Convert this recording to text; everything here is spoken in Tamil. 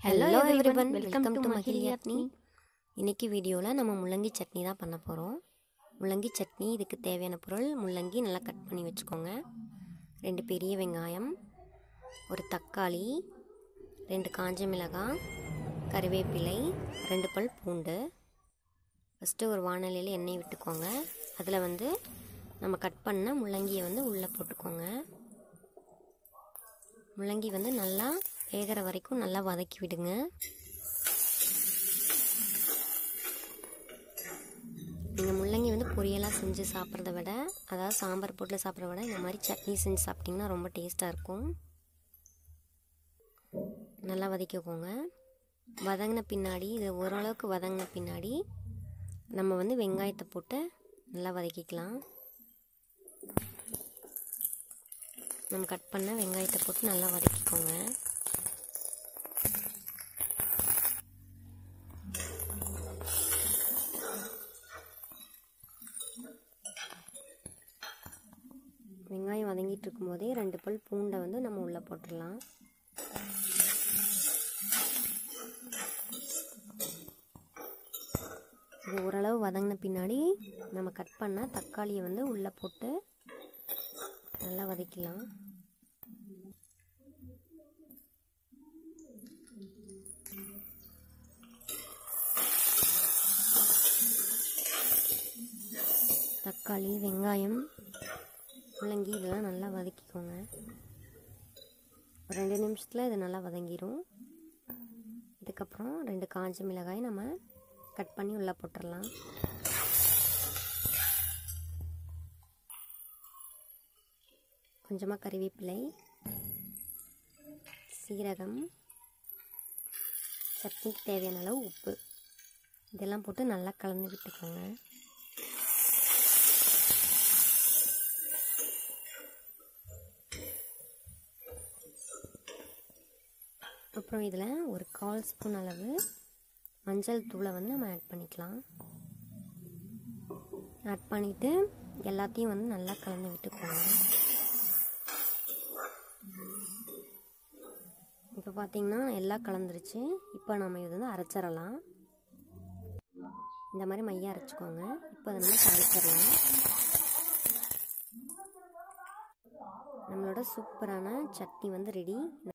ஹலோ எவ்ரிவன் வெல்கம் டு மகிழியாத்னி இன்னைக்கு வீடியோவில் நம்ம முள்ளங்கி சட்னி தான் பண்ண போகிறோம் முள்ளங்கி சட்னி இதுக்கு தேவையான பொருள் முள்ளங்கி நல்லா கட் பண்ணி வச்சுக்கோங்க ரெண்டு பெரிய வெங்காயம் ஒரு தக்காளி ரெண்டு காஞ்ச மிளகாய் கறிவேப்பிலை ரெண்டு பல் பூண்டு ஃபஸ்ட்டு ஒரு வானலியில் எண்ணெய் விட்டுக்கோங்க அதில் வந்து நம்ம கட் பண்ண முள்ளங்கியை வந்து உள்ளே போட்டுக்கோங்க முள்ளங்கி வந்து நல்லா வேகிற வரைக்கும் நல்லா வதக்கி விடுங்க நீங்கள் முள்ளங்கி வந்து பொரியலாக செஞ்சு சாப்பிட்றத விட அதாவது சாம்பார் போட்டு சாப்பிட்றத விட இந்த மாதிரி சட்னி செஞ்சு சாப்பிட்டிங்கன்னா ரொம்ப டேஸ்ட்டாக இருக்கும் நல்லா வதக்கிக்கோங்க வதங்கின பின்னாடி இது ஓரளவுக்கு வதங்கின பின்னாடி நம்ம வந்து வெங்காயத்தை போட்டு நல்லா வதக்கிக்கலாம் நம்ம கட் பண்ண வெங்காயத்தை போட்டு நல்லா வதக்கிக்கோங்க வெங்காயம் வதங்கிட்டு இருக்கும்போதே ரெண்டு பல் பூண்டை வந்து நம்ம உள்ளே போட்டுடலாம் இது ஓரளவு வதங்கின பின்னாடி நம்ம கட் பண்ண தக்காளியை வந்து உள்ளே போட்டு நல்லா வதக்கலாம் தக்காளி வெங்காயம் முள்ளங்கி இதெல்லாம் நல்லா வதக்கிக்கோங்க ஒரு ரெண்டு நிமிஷத்தில் இது நல்லா வதங்கிடும் இதுக்கப்புறம் ரெண்டு காஞ்ச மிளகாய் நம்ம கட் பண்ணி உள்ளே போட்டுடலாம் கொஞ்சமாக கறிவேப்பிலை சீரகம் சட்னிக்கு தேவையான அளவு உப்பு இதெல்லாம் போட்டு நல்லா கலந்து விட்டுக்கோங்க அப்புறம் இதில் ஒரு கால் ஸ்பூன் அளவு மஞ்சள் தூளை வந்து நம்ம ஆட் பண்ணிக்கலாம் ஆட் பண்ணிவிட்டு எல்லாத்தையும் வந்து நல்லா கலந்து விட்டுக்கோங்க இப்போ பார்த்தீங்கன்னா எல்லாம் கலந்துருச்சு இப்போ நம்ம இது வந்து அரைச்சிடலாம் இந்த மாதிரி மையம் அரைச்சிக்கோங்க இப்போ அதை நம்ம தாளிச்சிடலாம் நம்மளோட சூப்பரான சட்னி வந்து ரெடி